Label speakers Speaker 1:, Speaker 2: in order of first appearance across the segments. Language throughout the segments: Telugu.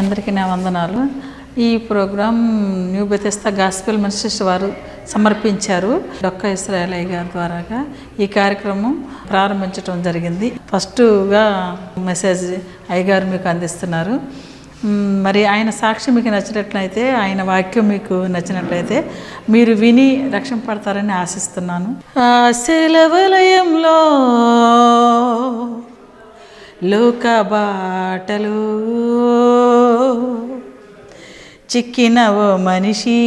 Speaker 1: అందరికీ నా వందనాలు ఈ programme new Bethesda gospel ministers వారు సమర్పించారు డొక్క ఇస్రాయలయ్య గారి ద్వారాగా ఈ కార్యక్రమం ప్రారంభించడం జరిగింది ఫస్ట్గా మెసేజ్ అయ్యగారు మీకు అందిస్తున్నారు మ్, మరి ఆయన సాక్షి మీకు నచ్చినట్లయితే ఆయన వాక్యం మీకు నచ్చినట్లయితే మీరు విని రక్షణ పడతారని ఆశిస్తున్నాను ఆ శిలవలయంలో లోక బాటలు చిక్కిన ఓ మనిషి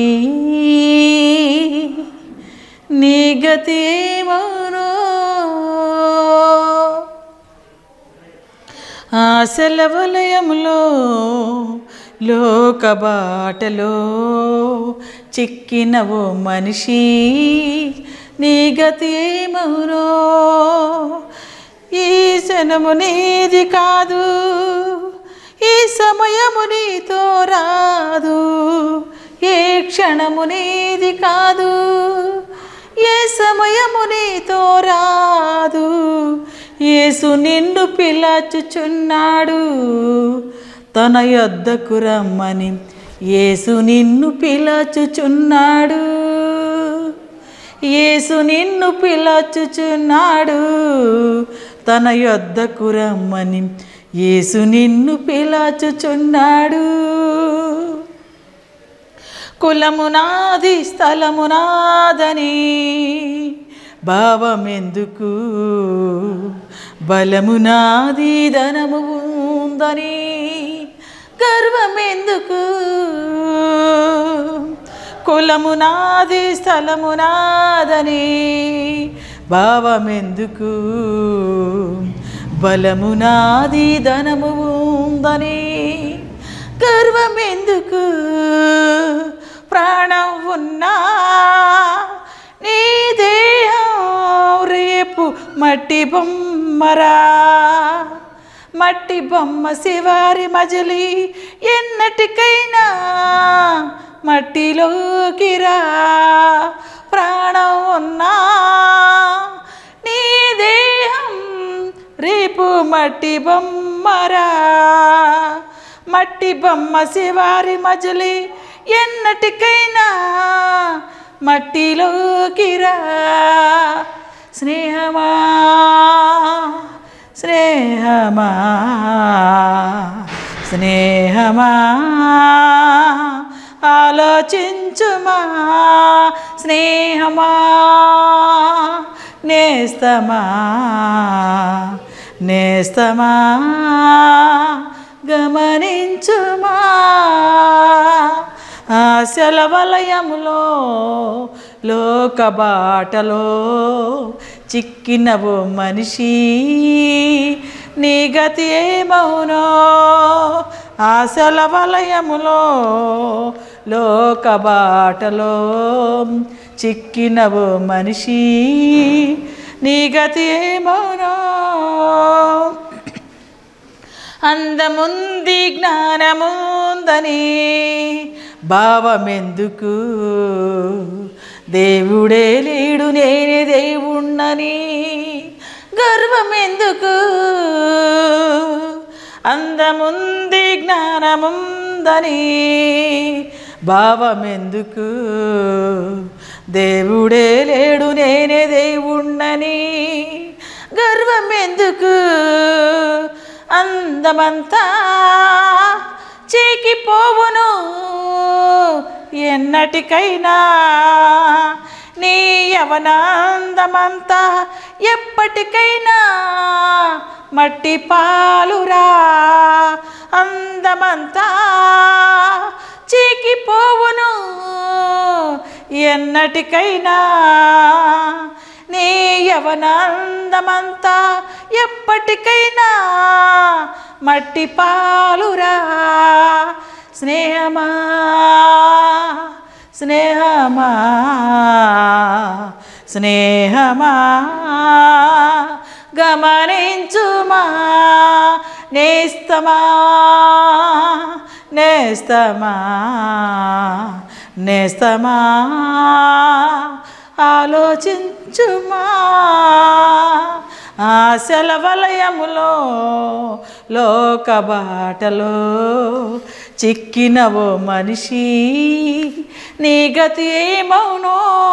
Speaker 1: నీ గతి ఏమోనో ఆ సెలవలయంలో లోక బాటలో చిక్కిన ఓ మనిషి నీ గతి ఏమవునో ఈ క్షణము నీది కాదు ఈ సమయము నీతో రాదు ఏ క్షణము నీది కాదు ఏ సమయము నీతో రాదు యేసు నిన్ను పిలచుచున్నాడు తన యొద్దకు రమ్మని యేసు నిన్ను పిలచుచున్నాడు యేసు నిన్ను పిలచుచున్నాడు తన యొద్దకు రమ్మని యేసు నిన్ను పిలచుచున్నాడు కులము నాది స్థలము నాదని భావమెందుకు బలము నాది ధనము ఉందని గర్వమెందుకు కులము నాది స్థలము నాదని భావమెందుకు బలము నాది ధనము ఉందని గర్వమెందుకు ప్రాణం ఉన్నా నీ దేహం రేపు మట్టి బొమ్మరా మట్టి బొమ్మ శివారి మజిలి ఎన్నటికైనా మట్టిలోకి రా ప్రాణం ఉన్నా నీ దేహం రేపు మట్టి బొమ్మరా మట్టి బొమ్మ శివారి మజిలి ఎన్నటికైనా మట్టిలోకి రా స్నేహమా స్నేహమా స్నేహమా ఆలోచించుమా స్నేహమా నేస్తమా నేస్తమా గమనించుమా ఆశల వలయములో లోక బాటలో చిక్కిన ఓ మనిషి నీ గతి ఏమవునో ఆశల వలయములో లోక బాటలో చిక్కిన ఓ మనిషి నీ గతి ఏమవునో అందముంది జ్ఞానముందని భావమెందుకు దేవుడే లేడు నేనే దేవుణ్ణని గర్వమెందుకు అందముంది జ్ఞానముందని భావమెందుకు దేవుడే లేడు నేనే దేవుణ్ణని గర్వమెందుకు అందమంతా చీకిపోవును ఎన్నటికైనా నీ యవనాందమంతా ఎప్పటికైనా మట్టి పాలురా అందమంతా చీకిపోవును ఎన్నటికైనా నీ యవనాందమంతా ఎప్పటికైనా మట్టి పాలురా స్నేహమా స్నేహమా స్నేహమా గమనించుమా నేస్తమా నేస్తమా నేస్తమా ఆలోచించుమా ఆశల వలయములో లోక బాటలో చిక్కినవో మనిషి నీ గతి ఏమవునో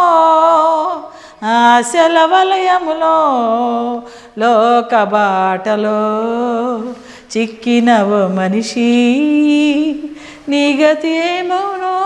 Speaker 1: ఆశల వలయములో లోక బాటలో చిక్కినవో మనిషి నీ గతి ఏమవునో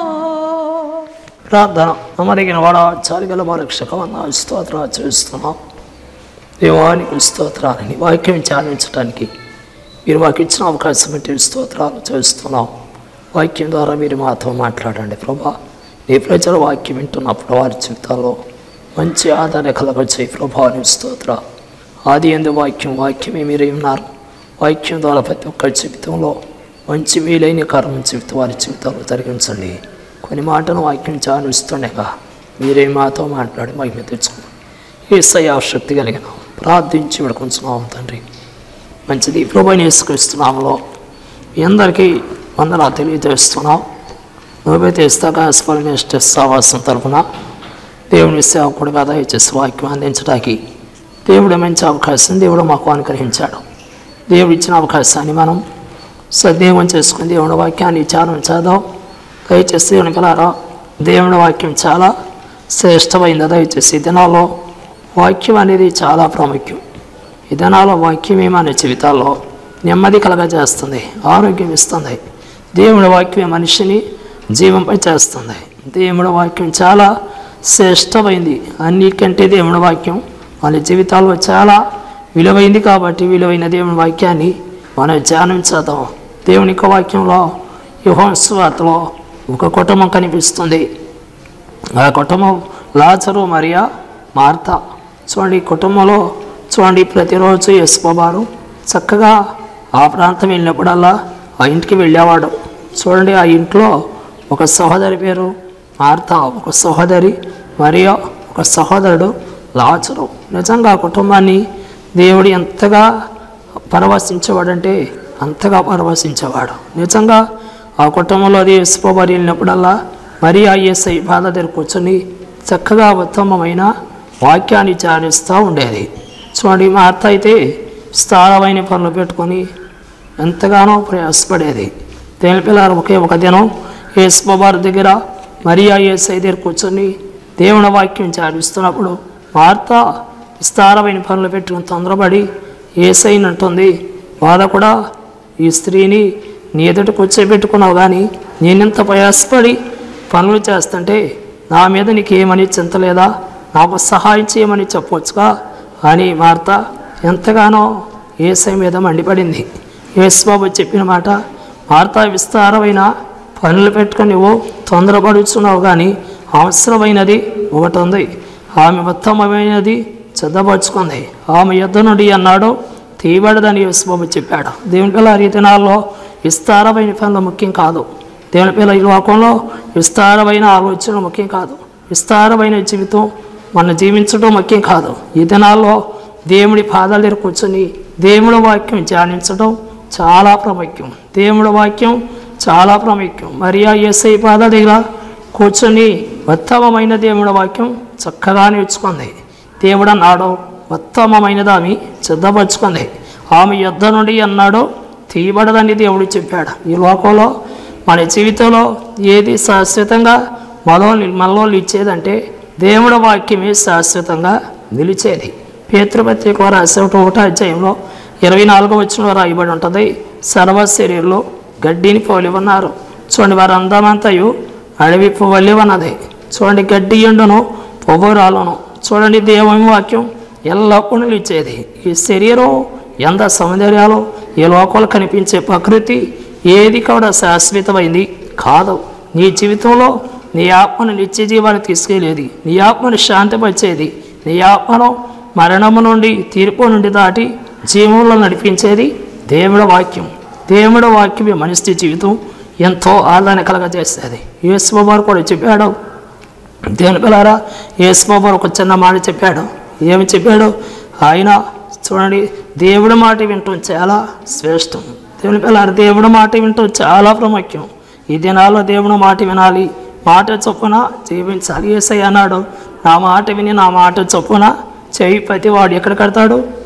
Speaker 2: ప్రార్థన అమరిగిన వాడ చాలిగల రక్షక వంద స్తోత్ర చేస్తున్నాం దేవానికి స్తోత్రాలని వాక్యం ధ్యానించడానికి మీరు మాకు ఇచ్చిన అవకాశం బట్టి స్తోత్రాలు చేస్తున్నాం వాక్యం ద్వారా మీరు మాతో మాట్లాడండి ప్రభా నీ ప్రజల వాక్యం వింటున్నప్పుడు వారి జీవితాల్లో మంచి ఆదరణ కలగచ్చే ప్రభాని స్తోత్ర ఆది ఎందు వాక్యం వాక్యమే మీరే ఉన్నారు వాక్యం ద్వారా ప్రతి ఒక్కరి జీవితంలో మంచి వీలైన కర్మ జీవితం వారి జీవితాల్లో జరిగించండి కొన్ని మాటలు వాక్యం చానుస్తుండగా మీరే మాతో మాట్లాడి మహిమ తెచ్చుకున్నాం ఏసై ఆసక్తి కలిగిన ప్రార్థించి విడుకుంటున్నాం తండ్రి మంచిది ప్రభుని వేసుకొస్తున్నాములో మీ అందరికీ వందనా తెలియజేస్తున్నాం నువ్వే తెస్తాక స్పల్మేస్ట్ సావాసం తరపున దేవుని సేవకుడుగా దయచేసి వాక్యం అందించడానికి దేవుడు మంచి అవకాశం దేవుడు మాకు అనుగ్రహించాడు దేవుడు ఇచ్చిన అవకాశాన్ని మనం సద్వినియోగం చేసుకుని దేవుని వాక్యాన్ని విచారం చేద్దాం దయచేసి దేవుని పిల్లారా దేవుని వాక్యం చాలా శ్రేష్టమైంది దయచేసి ఈ దినాల్లో వాక్యం అనేది చాలా ప్రాముఖ్యం ఈ దినాల్లో వాక్యమే మన జీవితాల్లో నెమ్మది కలగజేస్తుంది ఆరోగ్యం ఇస్తుంది దేవుని వాక్యమే మనిషిని జీవంపై చేస్తుంది దేవుని వాక్యం చాలా శ్రేష్టమైంది అన్నికంటే దేవుని వాక్యం మన జీవితాల్లో చాలా విలువైంది కాబట్టి విలువైన దేవుని వాక్యాన్ని మనం ధ్యానించేద్దాం దేవుని యొక్క వాక్యంలో యుహోస్వాతలో ఒక కుటుంబం కనిపిస్తుంది ఆ కుటుంబం లాజరు మరియా మార్త చూడండి ఈ కుటుంబంలో చూడండి ప్రతిరోజు యశ్వబారు చక్కగా ఆ ప్రాంతం వెళ్ళినప్పుడల్లా ఆ ఇంటికి వెళ్ళేవాడు చూడండి ఆ ఇంట్లో ఒక సహోదరి పేరు మార్త ఒక సహోదరి మరియు ఒక సహోదరుడు లాజరు నిజంగా ఆ కుటుంబాన్ని దేవుడు ఎంతగా పరవశించేవాడంటే అంతగా పరవశించేవాడు నిజంగా ఆ కుటుంబంలో అది యశ్వబారు వెళ్ళినప్పుడల్లా మరి ఆ ఏసై బాధ దగ్గర కూర్చొని చక్కగా ఉత్తమమైన వాక్యాన్ని ధ్యానిస్తూ ఉండేది చూడండి మా అత్త అయితే స్థానమైన పనులు పెట్టుకొని ఎంతగానో ప్రయాసపడేది దేని పిల్లలు ఒకే ఒక దినం యేసుబాబారు దగ్గర మరియా ఏసై దగ్గర కూర్చొని దేవుని వాక్యం ధ్యానిస్తున్నప్పుడు వార్త విస్తారమైన పనులు పెట్టుకుని తొందరపడి ఏసైనంటుంది బాధ కూడా ఈ స్త్రీని నీ ఎదుట కూర్చోబెట్టుకున్నావు కానీ నేనెంత ప్రయాసపడి పనులు చేస్తుంటే నా మీద నీకు ఏమని చింతలేదా నాకు సహాయం చేయమని చెప్పవచ్చుగా అని వార్త ఎంతగానో ఏసై మీద మండిపడింది యేసుబాబు చెప్పిన మాట వార్త విస్తారమైన పనులు పెట్టుకొని నువ్వు తొందరపడుచున్నావు కానీ అవసరమైనది ఒకటి ఉంది ఆమె ఉత్తమమైనది సిద్ధపరచుకుంది ఆమె యుద్ధ నుండి అన్నాడు తీయబడదని యేసుబాబు చెప్పాడు దేవుని పిల్ల ఈ దినాల్లో విస్తారమైన పనులు ముఖ్యం కాదు దేవుని పిల్ల ఈ లోకంలో విస్తారమైన ఆలోచన ముఖ్యం కాదు విస్తారమైన జీవితం మనం జీవించడం ముఖ్యం కాదు ఈ దినాల్లో దేవుడి పాదాల దగ్గర కూర్చొని దేవుడి వాక్యం ధ్యానించడం చాలా ప్రాముఖ్యం దేవుడి వాక్యం చాలా ప్రాముఖ్యం మరియా ఏసై పాదాల దగ్గర కూర్చొని ఉత్తమమైన దేవుడి వాక్యం చక్కగా నేర్చుకుంది దేవుడు అన్నాడు ఉత్తమమైనది ఆమె సిద్ధపరచుకుంది ఆమె యుద్ధ నుండి అన్నాడు తీయబడదని దేవుడు చెప్పాడు ఈ లోకంలో మన జీవితంలో ఏది శాశ్వతంగా మనలో మనలో నిలిచేదంటే దేవుడి వాక్యమే శాశ్వతంగా నిలిచేది పేతృపత్రిక రాసే ఒకటో అధ్యాయంలో ఇరవై నాలుగో వచ్చిన రాయబడి ఉంటుంది సర్వ శరీరంలో గడ్డిని పోలి ఉన్నారు చూడండి వారు అందమంతయు అడవి పువ్వలి ఉన్నది చూడండి గడ్డి ఎండును పువ్వు రాలును చూడండి దేవుని వాక్యం ఎల్లప్పుడూ నిలిచేది ఈ శరీరం ఎంత సౌందర్యాలు ఈ లోకంలో కనిపించే ప్రకృతి ఏది కూడా శాశ్వతమైంది కాదు నీ జీవితంలో నీ ఆత్మను నిత్య జీవాన్ని తీసుకెళ్ళేది నీ ఆత్మను శాంతిపరిచేది నీ ఆత్మను మరణము నుండి తీర్పు నుండి దాటి జీవంలో నడిపించేది దేవుడి వాక్యం దేవుడి వాక్యమే మనిషి జీవితం ఎంతో ఆదరణ కలగజేస్తుంది యేసుబాబు కూడా చెప్పాడు దేవుని పిల్లారా యేసుబాబు ఒక చిన్న మాట చెప్పాడు ఏమి చెప్పాడు ఆయన చూడండి దేవుడి మాట వింటాం చాలా శ్రేష్టం దేవుని పిల్లారు దేవుడి మాట వింటాం చాలా ప్రాముఖ్యం ఈ దినాల్లో దేవుడి మాట వినాలి మాట చొప్పున జీవించాలి ఏసై అన్నాడు నా మాట విని నా మాట చొప్పున చేయి ప్రతి వాడు ఎక్కడ కడతాడు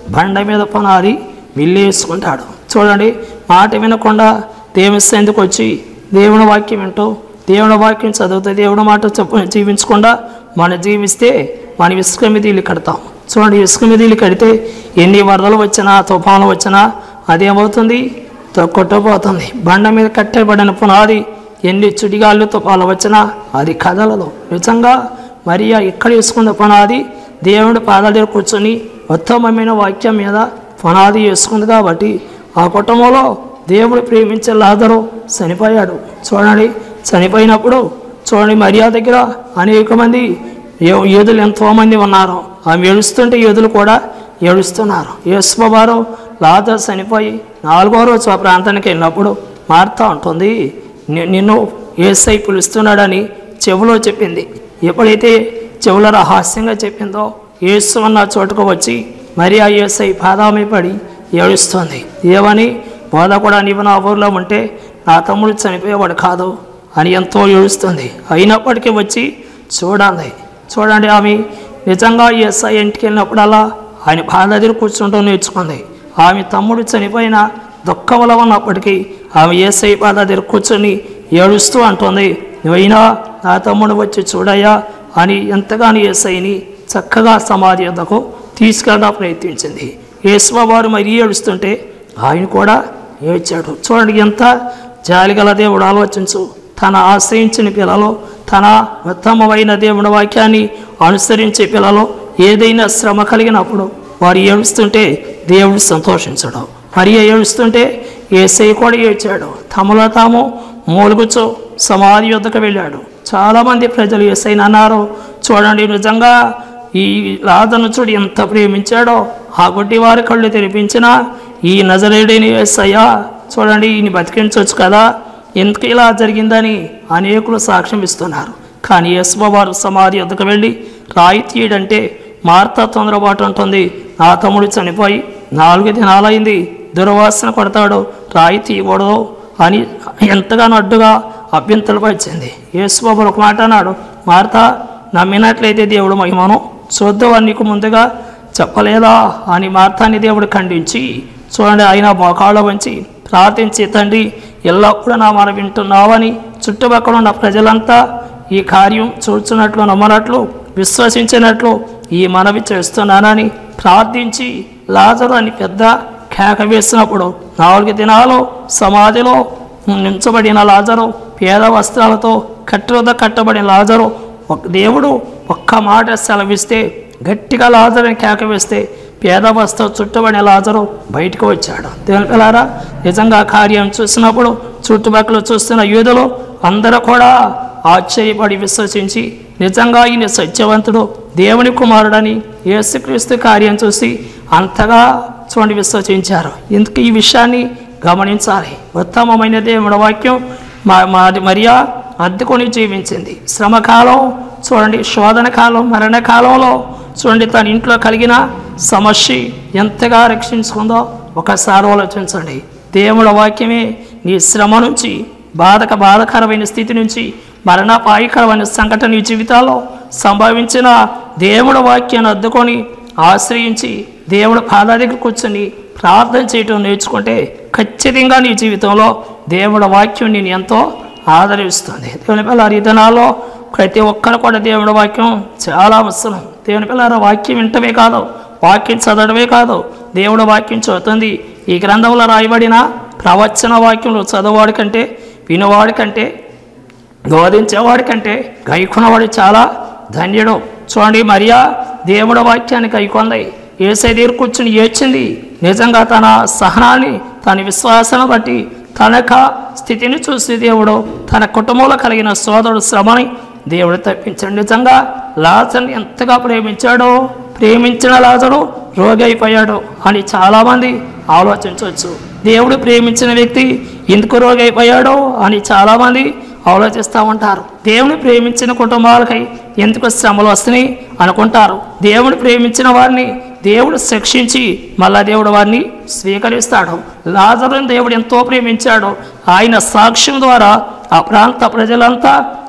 Speaker 2: బండ మీద పునాది విల్లేసుకుంటాడు చూడండి మాట వినకుండా దేవుని ఎందుకు వచ్చి దేవుని వాక్యం వింటూ దేవుని వాక్యం చదువుతూ దేవుని మాట చెప్ప జీవించకుండా మనం జీవిస్తే మన ఇసుక మీద ఇల్లు కడతాం చూడండి ఇసుక మీద ఇల్లు కడితే ఎన్ని వరదలు వచ్చినా తుఫాను వచ్చినా అదేమవుతుంది కొట్టబోతుంది బండ మీద కట్టబడిన పునాది ఎన్ని చుడిగాళ్ళు తుఫాలు వచ్చినా అది కదలదు నిజంగా మరియా ఇక్కడ వేసుకున్న పునాది దేవుడి పాదాల దగ్గర కూర్చొని ఉత్తమమైన వాక్యం మీద పునాది వేసుకుంది కాబట్టి ఆ కుటుంబంలో దేవుడు ప్రేమించే లాదరు చనిపోయాడు చూడండి చనిపోయినప్పుడు చూడండి మరియా దగ్గర అనేక మంది యో- యోధులు ఎంతోమంది ఉన్నారు ఆమె ఏడుస్తుంటే యోధులు కూడా ఏడుస్తున్నారు యేసుబారు లాదర్ చనిపోయి నాలుగో రోజు ఆ ప్రాంతానికి వెళ్ళినప్పుడు మారుతూ ఉంటుంది ని- నిన్ను ఏసై పిలుస్తున్నాడని చెవిలో చెప్పింది ఎప్పుడైతే చెవుల రహస్యంగా చెప్పిందో యేసు అన్న చోటుకు వచ్చి మరి ఆ ఏసై పాదామై పడి ఏడుస్తుంది ఏమని బోధ కూడా నీవు నా ఊర్లో ఉంటే నా తమ్ముడు చనిపోయేవాడు కాదు అని ఎంతో ఏడుస్తుంది అయినప్పటికీ వచ్చి చూడండి చూడండి ఆమె నిజంగా ఎస్ఐ ఇంటికి వెళ్ళినప్పుడల్లా ఆయన బాధ దగ్గర కూర్చుంటూ నేర్చుకుంది ఆమె తమ్ముడు చనిపోయిన దుఃఖంలో ఉన్నప్పటికీ ఆమె ఏసై బాధ దగ్గర కూర్చొని ఏడుస్తూ అంటుంది నువ్వైనా నా తమ్ముడు వచ్చి చూడయ్యా అని ఎంతగానో ఏసైని చక్కగా సమాధి వద్దకు తీసుకెళ్ళడం ప్రయత్నించింది యేసువారు మరీ ఏడుస్తుంటే ఆయన కూడా ఏడ్చాడు చూడండి ఎంత జాలిగల దేవుడు ఆలోచించు తన ఆశ్రయించిన పిల్లలు తన ఉత్తమమైన దేవుని వాక్యాన్ని అనుసరించే పిల్లలు ఏదైనా శ్రమ కలిగినప్పుడు వారు ఏడుస్తుంటే దేవుడు సంతోషించడు మరి ఏడుస్తుంటే ఏసై కూడా ఏడ్చాడు తమలో తాము మూలుగుచో సమాధి యుద్ధకు వెళ్ళాడు చాలామంది ప్రజలు ఏసైని అన్నారు చూడండి నిజంగా ఈ లాదను చూడు ఎంత ప్రేమించాడో ఆ గుడ్డి వారి కళ్ళు తెరిపించిన ఈ నజరేడిని ఏసయ్యా చూడండి ఈయన బతికించవచ్చు కదా ఎందుకు ఇలా జరిగిందని అనేకులు సాక్ష్యం ఇస్తున్నారు కానీ వారు సమాధి వద్దకు వెళ్ళి రాయి తీయడంటే మార్త తొందరపాటు ఉంటుంది నా తమ్ముడు చనిపోయి నాలుగు దినాలైంది దుర్వాసన కొడతాడు రాయి తీయకూడదు అని ఎంతగానో అడ్డుగా అభ్యంతరం వచ్చింది యేసుబాబు ఒక మాట అన్నాడు మార్త నమ్మినట్లయితే దేవుడు మహిమను చూద్దామని నీకు ముందుగా చెప్పలేదా అని మార్తాన్ని దేవుడు ఖండించి చూడండి ఆయన మోకాళ్ళ వంచి ప్రార్థించి తండ్రి ఎల్లప్పుడూ నా మన వింటున్నావని చుట్టుపక్కల ఉన్న ప్రజలంతా ఈ కార్యం చూస్తున్నట్లు నమ్మనట్లు విశ్వసించినట్లు ఈ మనవి చేస్తున్నానని ప్రార్థించి లాజరు అని పెద్ద కేక వేసినప్పుడు నాలుగు దినాలు సమాధిలో నించబడిన లాజరు పేద వస్త్రాలతో కట్టుద కట్టబడిన లాజరు ఒక దేవుడు ఒక్క మాట సెలవిస్తే గట్టిగా లాజరుని కేక వేస్తే పేద వస్త్రం చుట్టబడిన లాజరు బయటకు వచ్చాడు దేవుని పిల్లారా నిజంగా కార్యం చూసినప్పుడు చుట్టుపక్కల చూస్తున్న యూదులు అందరూ కూడా ఆశ్చర్యపడి విశ్వసించి నిజంగా ఈయన సత్యవంతుడు దేవుని కుమారుడని యేసుక్రీస్తు కార్యం చూసి అంతగా చూడండి విశ్వసించారు ఇందుకు ఈ విషయాన్ని గమనించాలి ఉత్తమమైన దేవుడి వాక్యం మా మా మరియా అద్దుకొని జీవించింది శ్రమకాలం చూడండి శోధన కాలం మరణ కాలంలో చూడండి తన ఇంట్లో కలిగిన సమస్య ఎంతగా రక్షించుకుందో ఒకసారి ఆలోచించండి దేవుడి వాక్యమే నీ శ్రమ నుంచి బాధక బాధకరమైన స్థితి నుంచి మరణపాయకరమైన సంఘటన నీ జీవితాల్లో సంభవించిన దేవుడి వాక్యాన్ని అద్దుకొని ఆశ్రయించి దేవుడి పాద దగ్గర కూర్చొని ప్రార్థన చేయటం నేర్చుకుంటే ఖచ్చితంగా నీ జీవితంలో దేవుడి వాక్యం నేను ఎంతో ఆదరిస్తుంది దేవుని పిల్లల ఈ దినాల్లో ప్రతి ఒక్కరు కూడా దేవుడి వాక్యం చాలా అవసరం దేవుని పిల్లల వాక్యం వింటమే కాదు వాక్యం చదవడమే కాదు దేవుడి వాక్యం చదువుతుంది ఈ గ్రంథంలో రాయబడిన ప్రవచన వాక్యంలో చదవవాడి కంటే వినవాడి కంటే బోధించేవాడి కంటే గైకున్నవాడు చాలా ధన్యుడు చూడండి మరియా దేవుడి వాక్యాన్ని గైకొంది ఏసై దగ్గర కూర్చుని ఏడ్చింది నిజంగా తన సహనాన్ని తన విశ్వాసాన్ని బట్టి తన యొక్క స్థితిని చూసి దేవుడు తన కుటుంబంలో కలిగిన సోదరుడు శ్రమని దేవుడు తప్పించాడు నిజంగా లాజర్ని ఎంతగా ప్రేమించాడో ప్రేమించిన లాజరు రోగి అయిపోయాడు అని చాలామంది ఆలోచించవచ్చు దేవుడు ప్రేమించిన వ్యక్తి ఎందుకు రోగి అయిపోయాడో అని చాలామంది ఆలోచిస్తూ ఉంటారు దేవుని ప్రేమించిన కుటుంబాలకై ఎందుకు శ్రమలు వస్తున్నాయి అనుకుంటారు దేవుడు ప్రేమించిన వారిని దేవుడు శిక్షించి మళ్ళా దేవుడు వారిని స్వీకరిస్తాడు లాజరుని దేవుడు ఎంతో ప్రేమించాడు ఆయన సాక్ష్యం ద్వారా ఆ ప్రాంత ప్రజలంతా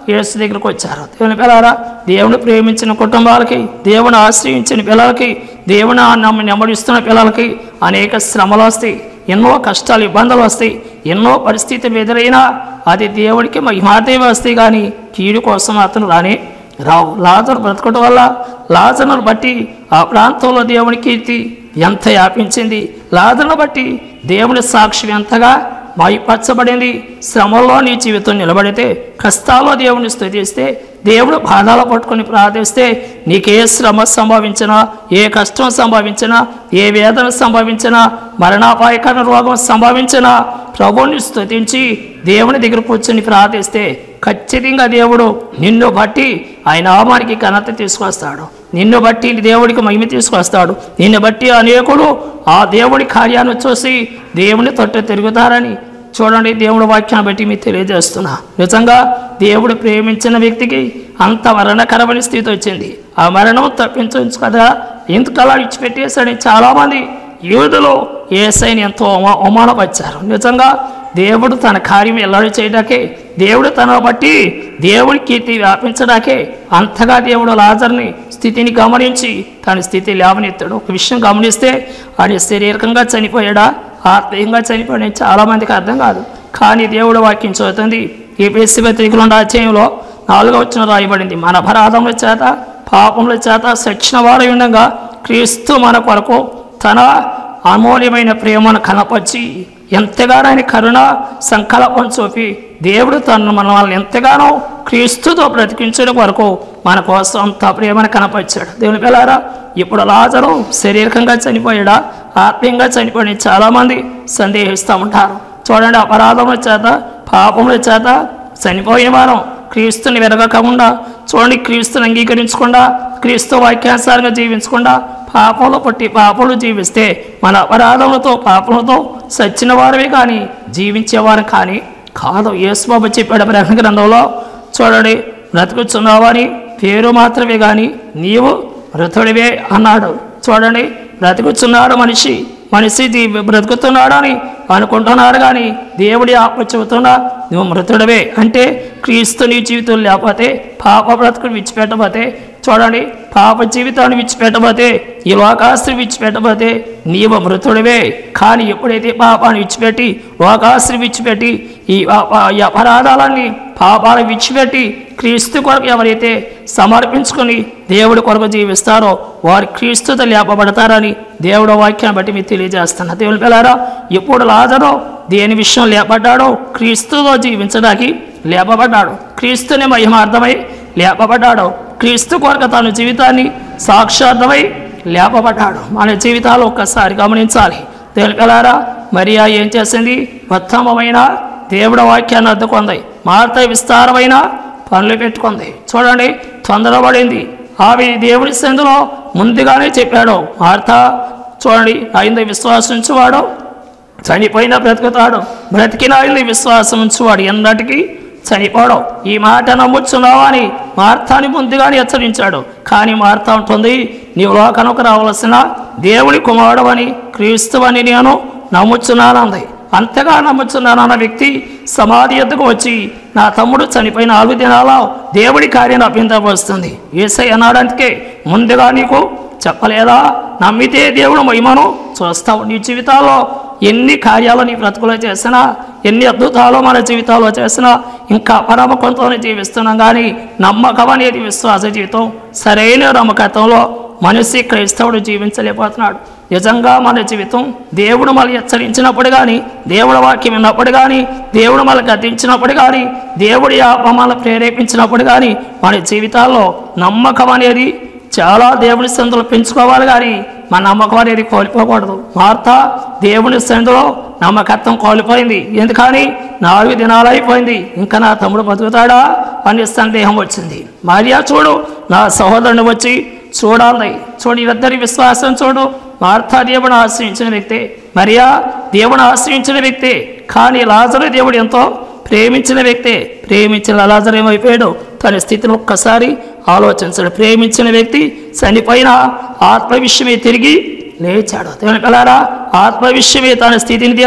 Speaker 2: యేసు దగ్గరకు వచ్చారు దేవుని పిల్లరా దేవుని ప్రేమించిన కుటుంబాలకి దేవుని ఆశ్రయించిన పిల్లలకి దేవుని నమ్మి నెమ్మడిస్తున్న పిల్లలకి అనేక శ్రమలు వస్తాయి ఎన్నో కష్టాలు ఇబ్బందులు వస్తాయి ఎన్నో పరిస్థితులు ఎదురైనా అది దేవుడికి మహిమాదేవి వస్తాయి కానీ కీడు కోసం అతను రాని రావు లాజరు బ్రతకడం వల్ల లాజరును బట్టి ఆ ప్రాంతంలో దేవుని కీర్తి ఎంత వ్యాపించింది లాజరును బట్టి దేవుని సాక్ష్యం ఎంతగా మైపరచబడింది శ్రమల్లో నీ జీవితం నిలబడితే కష్టాల్లో దేవుని స్థుతిస్తే దేవుడు బాధలు పట్టుకొని ప్రార్థిస్తే నీకే శ్రమ సంభవించినా ఏ కష్టం సంభవించినా ఏ వేదన సంభవించినా మరణాపాయకర రోగం సంభవించినా ప్రభువుని స్తుతించి దేవుని దగ్గర కూర్చొని ప్రార్థిస్తే ఖచ్చితంగా దేవుడు నిన్ను బట్టి ఆయన నామానికి ఘనత తీసుకొస్తాడు నిన్ను బట్టి దేవుడికి మహిమ తీసుకొస్తాడు నిన్ను బట్టి అనేకులు ఆ దేవుడి కార్యాన్ని చూసి దేవుని తొట్టు తిరుగుతారని చూడండి దేవుడి వాక్యాన్ని బట్టి మీకు తెలియజేస్తున్నా నిజంగా దేవుడు ప్రేమించిన వ్యక్తికి అంత మరణకరమైన స్థితి వచ్చింది ఆ మరణం తప్పించవచ్చు కదా ఎందుకలా ఇచ్చిపెట్టేశాడని చాలామంది యూదులు ఏసైని ఎంతో అవమా అవమానపరిచారు నిజంగా దేవుడు తన కార్యం ఎల్లడి చేయడాకే దేవుడు తన బట్టి దేవుడి కీర్తి వ్యాపించడాకే అంతగా దేవుడు లాజర్ని స్థితిని గమనించి తన స్థితి లేవనెత్తాడు ఒక విషయం గమనిస్తే ఆయన శారీరకంగా చనిపోయాడా ఆత్మీయంగా చనిపోయాడని చాలామందికి అర్థం కాదు కానీ దేవుడు వాక్యం చదువుతుంది ఈ పేసి పత్రికలు ఉన్న అధ్యాయంలో నాలుగో వచ్చిన రాయబడింది మన అపరాధముల చేత పాపముల చేత సచ్చిన వారు ఉండగా క్రీస్తు మన కొరకు తన అమూల్యమైన ప్రేమను కనపరిచి ఎంతగానో ఆయన కరుణ సంకల్పం చూపి దేవుడు తను మన వాళ్ళని ఎంతగానో క్రీస్తుతో బ్రతికించడం వరకు మన కోసం అంత ప్రేమను కనపరిచాడు దేవుని పిల్లారా ఇప్పుడు లాజరు శారీరకంగా చనిపోయాడా ఆత్మీయంగా చనిపోయిన చాలామంది సందేహిస్తూ ఉంటారు చూడండి అపరాధముల చేత పాపముల చేత చనిపోయే వారం క్రీస్తుని వెరగకుండా చూడండి క్రీస్తుని అంగీకరించకుండా క్రీస్తు వాక్యానుసారంగా జీవించకుండా పాపంలో పుట్టి పాపంలో జీవిస్తే మన అపరాధములతో పాపములతో సచ్చిన వారమే కానీ జీవించేవారు కానీ కాదు యేసుబాబు చెప్పాడు ప్రకటన గ్రంథంలో చూడండి బ్రతుకుచున్నావని పేరు మాత్రమే కానీ నీవు మృతుడివే అన్నాడు చూడండి బ్రతుకుచున్నాడు మనిషి మనిషి జీ- బ్రతుకుతున్నాడని అనుకుంటున్నారు కానీ దేవుడి ఆత్మ చెబుతున్నా నువ్వు మృతుడివే అంటే క్రీస్తు నీ జీవితం లేకపోతే పాప బ్రతుకుని విడిచిపెట్టబోతే చూడండి పాప జీవితాన్ని విడిచిపెట్టబోతే ఈ లోకాస్త్రి విడిచిపెట్టబోతే నీవు మృతుడివే కానీ ఎప్పుడైతే పాపాన్ని విడిచిపెట్టి లోకాస్త్రి విడిచిపెట్టి ఈ అప- ఈ అపరాధాలన్నీ పాపాలు విడిచిపెట్టి క్రీస్తు కొరకు ఎవరైతే సమర్పించుకొని దేవుడి కొరకు జీవిస్తారో వారు క్రీస్తుతో లేపబడతారని దేవుడు వాక్యాన్ని బట్టి మీకు తెలియజేస్తున్నా దేవుని పిల్లారా ఎప్పుడు లాజరో దేని విషయం లేపడ్డాడో క్రీస్తుతో జీవించడానికి లేపబడ్డాడు క్రీస్తుని మహిమార్థమై లేపబడ్డాడు క్రీస్తు కొరకు తన జీవితాన్ని సాక్షార్థమై లేపబడ్డాడు మన జీవితాలు ఒక్కసారి గమనించాలి దేవుని పిల్లారా మరియా ఏం చేసింది ఉత్తమమైన దేవుడి వాక్యాన్ని అద్దుకుంది మార్త విస్తారమైన పనులు పెట్టుకుంది చూడండి తొందరపడింది ఆమె దేవుడి సందులో ముందుగానే చెప్పాడు మార్త చూడండి ఆయన విశ్వాసం ఉంచువాడు చనిపోయినా బ్రతుకుతాడు బ్రతికిన ఆయన్ని విశ్వాసం ఉంచువాడు ఎన్నటికీ చనిపోవడం ఈ మాట నమ్ముచున్నావా అని మార్తాని ముందుగానే హెచ్చరించాడు కానీ మార్తా ఉంటుంది నీవు లోకనకు రావలసిన దేవుని కుమారుడవని క్రీస్తువని నేను నమ్ముచున్నానంది అంతగా నమ్ముచున్నానన్న వ్యక్తి సమాధి ఎద్దుకు వచ్చి నా తమ్ముడు చనిపోయిన నాలుగు దినాల దేవుడి కార్యం అభ్యంతరపరుస్తుంది ఏసై అన్నాడంటే ముందుగా నీకు చెప్పలేదా నమ్మితే దేవుడు మహిమను చూస్తావు నీ జీవితాల్లో ఎన్ని కార్యాలు నీ బ్రతుకులో చేసినా ఎన్ని అద్భుతాలు మన జీవితాల్లో చేసినా ఇంకా పరమకంతోనే జీవిస్తున్నాం కానీ నమ్మకం అనేది విశ్వాస జీవితం సరైన నమ్మకత్వంలో మనిషి క్రైస్తవుడు జీవించలేకపోతున్నాడు నిజంగా మన జీవితం దేవుడు మనల్ని హెచ్చరించినప్పుడు కానీ దేవుడు వాక్యం విన్నప్పుడు కానీ దేవుడు మనల్ని గద్దించినప్పుడు కానీ దేవుడి ఆత్మ మనల్ని ప్రేరేపించినప్పుడు కానీ మన జీవితాల్లో నమ్మకం అనేది చాలా దేవుని సందులో పెంచుకోవాలి కానీ మన నమ్మకం అనేది కోల్పోకూడదు వార్త దేవుని సందులో నమ్మకత్వం కోల్పోయింది ఎందుకని నాలుగు దినాలు అయిపోయింది ఇంకా నా తమ్ముడు బతుకుతాడా అని సందేహం వచ్చింది మరియా చూడు నా సహోదరుని వచ్చి చూడాలి చూడు ఇద్దరి విశ్వాసం చూడు మార్తా దేవుని ఆశ్రయించిన వ్యక్తే మరియా దేవుని ఆశ్రయించిన వ్యక్తే కానీ లాజరు దేవుడు ఎంతో ప్రేమించిన వ్యక్తే ప్రేమించిన లాజరు ఏమైపోయాడు తన స్థితిని ఒక్కసారి ఆలోచించాడు ప్రేమించిన వ్యక్తి చనిపోయిన ఆత్మ విషయమే తిరిగి లేచాడు దేవుని పిల్లారా ఆత్మ విషయమే తన స్థితిని దేవుడు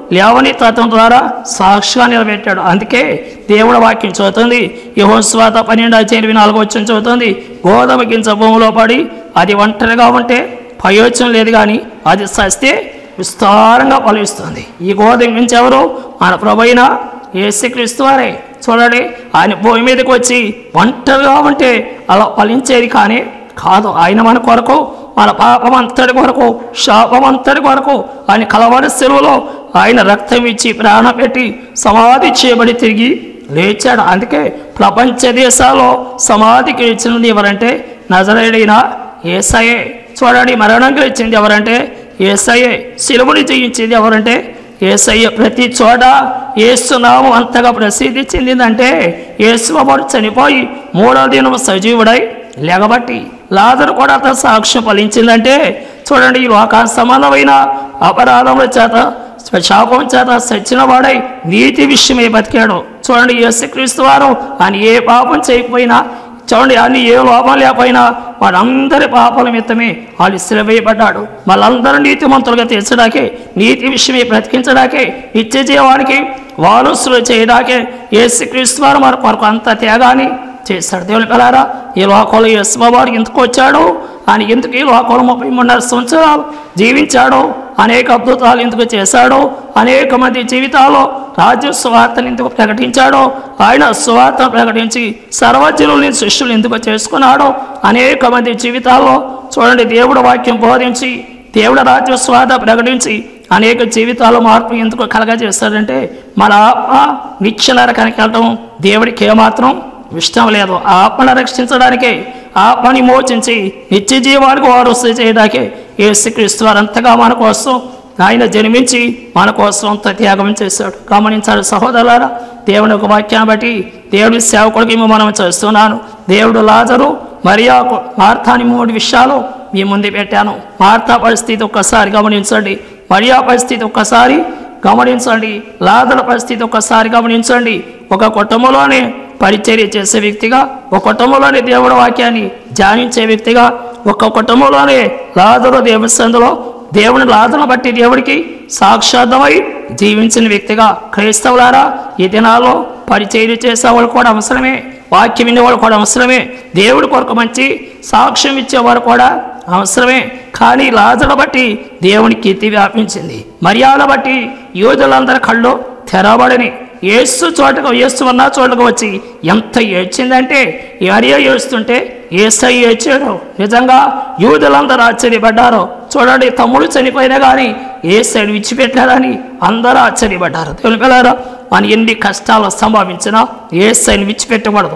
Speaker 2: లేవని తత్వం ద్వారా సాక్షిగా నిలబెట్టాడు అందుకే దేవుడు వాక్యం చదువుతుంది యహోస్వాత పన్నెండు వచ్చి ఎనిమిది నాలుగు వచ్చిన చదువుతుంది గోధుమ గింజ భూమిలో పడి అది ఒంటరిగా ఉంటే ప్రయోజనం లేదు కానీ అది సస్తే విస్తారంగా ఫలిస్తుంది ఈ గోధుమ గింజ ఎవరు మన ప్రభైన యేసుక్రీస్తు వారే చూడండి ఆయన భూమి మీదకి వచ్చి ఒంటరిగా ఉంటే అలా ఫలించేది కానీ కాదు ఆయన మన కొరకు మన పాపం అంతటి కొరకు శాపం అంతటి కొరకు ఆయన కలవరి సెలవులో ఆయన రక్తం ఇచ్చి ప్రాణం పెట్టి సమాధి చేయబడి తిరిగి లేచాడు అందుకే ప్రపంచ దేశాల్లో సమాధికి ఇచ్చినది ఎవరంటే నజరేడైన ఏసయే చూడండి మరణం గెలిచింది ఎవరంటే ఏసయ్యే సిలువుని జయించింది ఎవరంటే ఏసయ్య ప్రతి చోట ఏసునామం అంతగా ప్రసిద్ధి చెందిందంటే యేసువాడు చనిపోయి మూడో దినం సజీవుడై లెగబట్టి లాదరు కూడా అతను సాక్ష్యం ఫలించిందంటే చూడండి ఈ లోకా సంబంధమైన అపరాధముల చేత శాపం చేత సచ్చిన వాడై నీతి విషయమై బతికాడు చూడండి యేసుక్రీస్తు వారు ఆయన ఏ పాపం చేయకపోయినా చూడండి అన్ని ఏ లోపం లేకపోయినా వాడందరి పాపల మిత్తమే వాళ్ళు సిలవేయబడ్డాడు వాళ్ళందరూ నీతిమంతులుగా తీర్చడాకే నీతి విషయమే బ్రతికించడాకే నిత్య జీవానికి వారసులు చేయడాకే యేసుక్రీస్తు వారు మన కొరకు అంత త్యాగాన్ని చేశాడు దేవుని పిల్లారా ఈ లోకంలో యేసుబాబు ఎందుకు వచ్చాడు ఆయన ఎందుకు ఈ లోకంలో ముప్పై మూడున్నర సంవత్సరాలు జీవించాడు అనేక అద్భుతాలు ఎందుకు చేశాడో అనేక మంది జీవితాల్లో రాజ్య సువార్తను ఎందుకు ప్రకటించాడో ఆయన సువార్తను ప్రకటించి సర్వజనుల్ని శిష్యులు ఎందుకు చేసుకున్నాడో అనేక మంది జీవితాల్లో చూడండి దేవుడు వాక్యం బోధించి దేవుడు రాజ్య స్వార్థ ప్రకటించి అనేక జీవితాల మార్పు ఎందుకు కలగజేస్తాడంటే మన ఆత్మ నిత్య నరకానికి వెళ్ళడం దేవుడికి ఏమాత్రం ఇష్టం లేదు ఆత్మను రక్షించడానికే ఆత్మని మోచించి నిత్య జీవానికి వారసు చేయడానికే యేసుక్రీస్తు వారు అంతగా మన కోసం ఆయన జన్మించి మన కోసం అంత త్యాగం చేశాడు గమనించాలి సహోదరులారా దేవుని ఒక వాక్యాన్ని బట్టి దేవుడి సేవకుడికి మేము మనం చేస్తున్నాను దేవుడు లాజరు మరియా మార్తాని మూడు విషయాలు మీ ముందు పెట్టాను మార్తా పరిస్థితి ఒక్కసారి గమనించండి మరియా పరిస్థితి ఒక్కసారి గమనించండి లాదల పరిస్థితి ఒక్కసారి గమనించండి ఒక కుటుంబంలోనే పరిచర్య చేసే వ్యక్తిగా ఒక కుటుంబంలోనే దేవుడి వాక్యాన్ని ధ్యానించే వ్యక్తిగా ఒక కుటుంబంలోనే లాదరు దేవస్థంలో దేవుని లాదను బట్టి దేవుడికి సాక్షార్థమై జీవించిన వ్యక్తిగా క్రైస్తవులారా ఈ దినాల్లో పరిచర్య చేసేవాళ్ళు కూడా అవసరమే వాక్యం వినేవాళ్ళు కూడా అవసరమే దేవుడి కొరకు మంచి సాక్ష్యం ఇచ్చేవారు కూడా అవసరమే కానీ లాజను బట్టి దేవుని కీర్తి వ్యాపించింది మర్యాద బట్టి యోధులందరి కళ్ళు తెరబడని ఏసు చోటకు ఏసు ఉన్న చోటకు వచ్చి ఎంత ఏడ్చిందంటే మరియా ఏడుస్తుంటే ఏసై ఏడ్చాడు నిజంగా యూదులందరూ ఆశ్చర్యపడ్డారు చూడండి తమ్ముడు చనిపోయినా కానీ ఏసైడు విడిచిపెట్టారని అందరూ ఆశ్చర్యపడ్డారు దేవుని పిల్లారా మన ఎన్ని కష్టాలు సంభవించినా ఏసైని విడిచిపెట్టకూడదు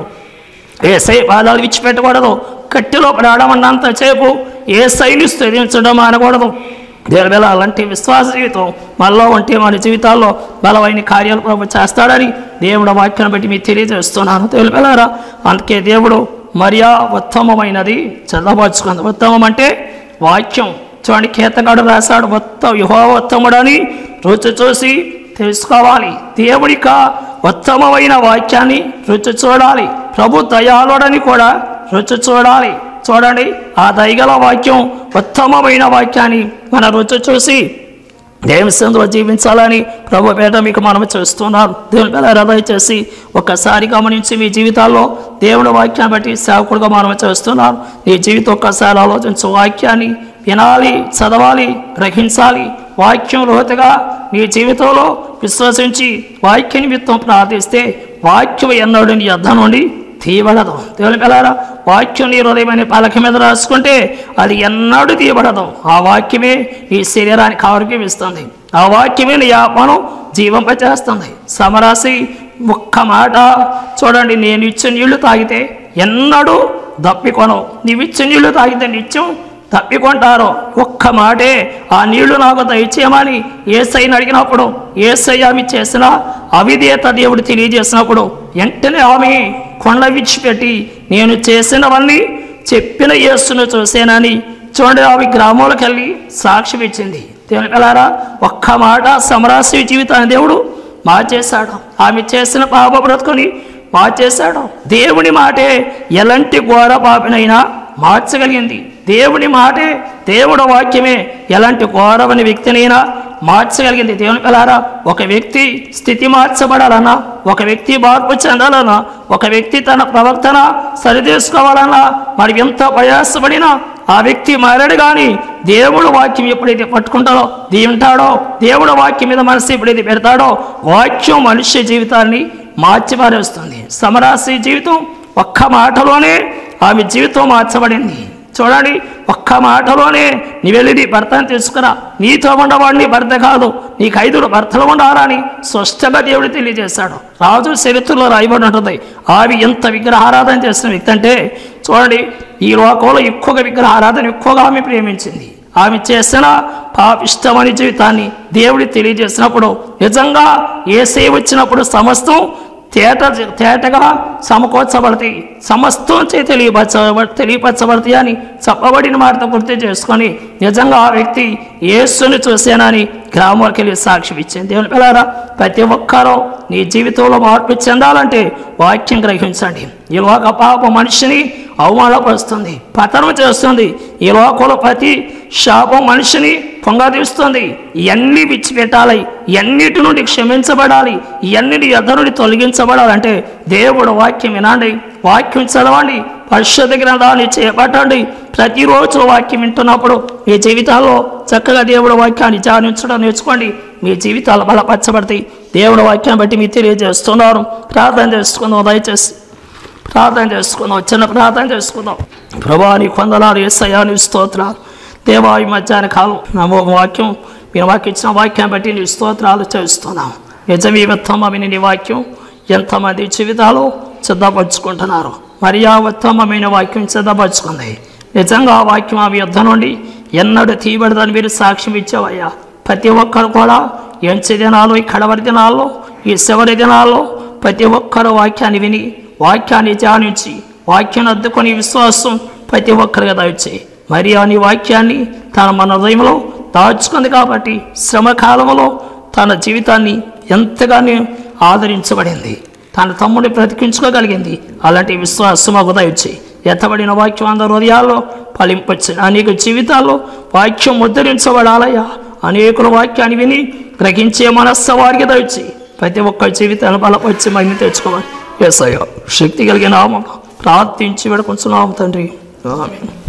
Speaker 2: ఏసై పాదాలు విడిచిపెట్టకూడదు కట్టెలో పడడం అన్నంత సేపు ఏసైని స్థుతించడం అనకూడదు దేవుని వేళ అలాంటి విశ్వాస జీవితం మనలో ఉంటే మన జీవితాల్లో బలమైన కార్యాలు ప్రభు చేస్తాడని దేవుడు వాక్యాన్ని బట్టి మీకు తెలియజేస్తున్నాను దేవుని వేళారా అందుకే దేవుడు మరియా ఉత్తమమైనది చదవచ్చుకుంది ఉత్తమం అంటే వాక్యం చూడండి కీర్తగాడు రాశాడు ఉత్త యుహో ఉత్తముడని రుచి చూసి తెలుసుకోవాలి దేవుడిక ఉత్తమమైన వాక్యాన్ని రుచి చూడాలి ప్రభు దయాళుడని కూడా రుచి చూడాలి చూడండి ఆ దయగల వాక్యం ఉత్తమమైన వాక్యాన్ని మన రుచి చూసి దేవుని సందులో జీవించాలని ప్రభు పేట మీకు మనం చేస్తున్నారు దేవుని పేద దయచేసి ఒక్కసారి గమనించి మీ జీవితాల్లో దేవుని వాక్యాన్ని బట్టి సేవకుడుగా మనం చేస్తున్నారు నీ జీవితం ఒక్కసారి ఆలోచించు వాక్యాన్ని వినాలి చదవాలి గ్రహించాలి వాక్యం లోతుగా నీ జీవితంలో విశ్వసించి వాక్య నిమిత్తం ప్రార్థిస్తే వాక్యం ఎన్నడూ నీ అర్థం నుండి తీయబడదు దేవుని పిల్లారా వాక్యం నీ హృదయమైన పలక మీద రాసుకుంటే అది ఎన్నడూ తీయబడదు ఆ వాక్యమే నీ శరీరానికి ఆరోగ్యం ఇస్తుంది ఆ వాక్యమే నీ ఆత్మను జీవింపచేస్తుంది సమరాశి ఒక్క మాట చూడండి నేను ఇచ్చే నీళ్లు తాగితే ఎన్నడూ దప్పికొనవు నీవు ఇచ్చే నీళ్లు తాగితే నిత్యం తప్పికొంటారు ఒక్క మాటే ఆ నీళ్లు నాకు దయచేయమని ఏసైని అడిగినప్పుడు ఏసై ఆమె చేసిన అవిధేత దేవుడు తెలియజేసినప్పుడు వెంటనే ఆమె కొండ విడిచిపెట్టి నేను చేసినవన్నీ చెప్పిన యేసును చూసేనని చూడండి ఆమె గ్రామంలోకి వెళ్ళి సాక్ష్యం ఇచ్చింది దేవుని పిల్లారా ఒక్క మాట సమరాశి జీవితాన్ని దేవుడు మార్చేశాడు ఆమె చేసిన పాప బ్రతుకుని మార్చేశాడు దేవుని మాటే ఎలాంటి ఘోర పాపినైనా మార్చగలిగింది దేవుని మాటే దేవుడు వాక్యమే ఎలాంటి ఘోరమని వ్యక్తినైనా మార్చగలిగింది దేవుని పిల్లారా ఒక వ్యక్తి స్థితి మార్చబడాలన్నా ఒక వ్యక్తి మార్పు చెందాలన్నా ఒక వ్యక్తి తన ప్రవర్తన సరిచేసుకోవాలన్నా మరి ఎంత ప్రయాసపడినా ఆ వ్యక్తి మారాడు కానీ దేవుడు వాక్యం ఎప్పుడైతే పట్టుకుంటాడో వింటాడో దేవుడు వాక్యం మీద మనసు ఎప్పుడైతే పెడతాడో వాక్యం మనుష్య జీవితాన్ని మార్చిపారేస్తుంది సమరాశి జీవితం ఒక్క మాటలోనే ఆమె జీవితం మార్చబడింది చూడండి ఒక్క మాటలోనే నీ వెళ్ళి నీ భర్తను తీసుకురా నీతో ఉండవాడిని భర్త కాదు నీకు ఐదుగురు భర్తలు ఉండాలా అని స్పష్టంగా దేవుడు తెలియజేశాడు రాజు చరిత్రలో రాయబడి ఉంటుంది ఆమె ఎంత విగ్రహారాధన చేసిన వ్యక్తి అంటే చూడండి ఈ లోకంలో ఎక్కువగా విగ్రహారాధన ఎక్కువగా ఆమె ప్రేమించింది ఆమె చేసిన పాపిష్టమని జీవితాన్ని దేవుడి తెలియజేసినప్పుడు నిజంగా ఏ సేవ వచ్చినప్పుడు సమస్తం తేట తేటగా సమకూర్చబడతాయి సమస్తం చే తెలియపరచబ తెలియపరచబడతాయి అని చెప్పబడిన మాటతో గుర్తు చేసుకొని నిజంగా ఆ వ్యక్తి యేసుని చూశానని గ్రామానికి వెళ్ళి సాక్ష్యం ఇచ్చింది దేవుని పిల్లారా ప్రతి ఒక్కరూ నీ జీవితంలో మార్పు చెందాలంటే వాక్యం గ్రహించండి ఈ లోక పాప మనిషిని అవమానపరుస్తుంది పతనం చేస్తుంది ఈ లోకంలో ప్రతి శాపం మనిషిని పొంగదీస్తుంది ఇవన్నీ విడిచిపెట్టాలి ఇవన్నిటి నుండి క్షమించబడాలి ఇవన్నీ ఎద్ద నుండి తొలగించబడాలంటే దేవుడు వాక్యం వినండి వాక్యం చదవండి పరిశుద్ధ గ్రంథాన్ని చేపట్టండి ప్రతిరోజు వాక్యం వింటున్నప్పుడు మీ జీవితాల్లో చక్కగా దేవుడు వాక్యాన్ని ధ్యానించడం నేర్చుకోండి మీ జీవితాలు బలపరచబడతాయి దేవుడు వాక్యాన్ని బట్టి మీరు తెలియజేస్తున్నారు ప్రార్థన చేసుకుందాం దయచేసి ప్రార్థన చేసుకుందాం చిన్న ప్రార్థన చేసుకుందాం ప్రభా నీ కొందనాలు ఏసయ్యా నీ స్తోత్రాలు దేవా ఈ మధ్యాహ్న కాలం నమో వాక్యం మీరు మాకు ఇచ్చిన వాక్యాన్ని బట్టి నీ స్తోత్రాలు చేస్తున్నాం నిజమీ ఉత్తమమైన నీ వాక్యం ఎంతమంది జీవితాలు సిద్ధపరచుకుంటున్నారు మరి ఆ ఉత్తమమైన వాక్యం సిద్ధపరచుకుంది నిజంగా ఆ వాక్యం ఆ యుద్ధం నుండి ఎన్నడూ తీయబడదని మీరు సాక్ష్యం ఇచ్చావయ్యా ప్రతి ఒక్కరు కూడా ఎంచి దినాలు ఈ కడవరి దినాల్లో ఈ చివరి దినాల్లో ప్రతి ఒక్కరు వాక్యాన్ని విని వాక్యాన్ని ధ్యానించి వాక్యాన్ని అద్దుకొని విశ్వాసం ప్రతి ఒక్కరిగా దాచి మరి ఆ నీ వాక్యాన్ని తన మన హృదయంలో దాచుకుంది కాబట్టి శ్రమ కాలంలో తన జీవితాన్ని ఎంతగానో ఆదరించబడింది తన తమ్ముడిని బ్రతికించుకోగలిగింది అలాంటి విశ్వాసం మాకు దయచి ఎత్తబడిన వాక్యం అందరి హృదయాల్లో ఫలింపచ్చు అనేక జీవితాల్లో వాక్యం ముద్రించబడాలయ్యా అనేకుల వాక్యాన్ని విని గ్రహించే మనస్సు వారికి దయచి ప్రతి ఒక్క జీవితాన్ని బలపరిచి మహిమ తెచ్చుకోవాలి ఎస్ అయ్యా శక్తి కలిగిన నామం ప్రార్థించి వేడుకుంటున్నాము తండ్రి ఆమేన్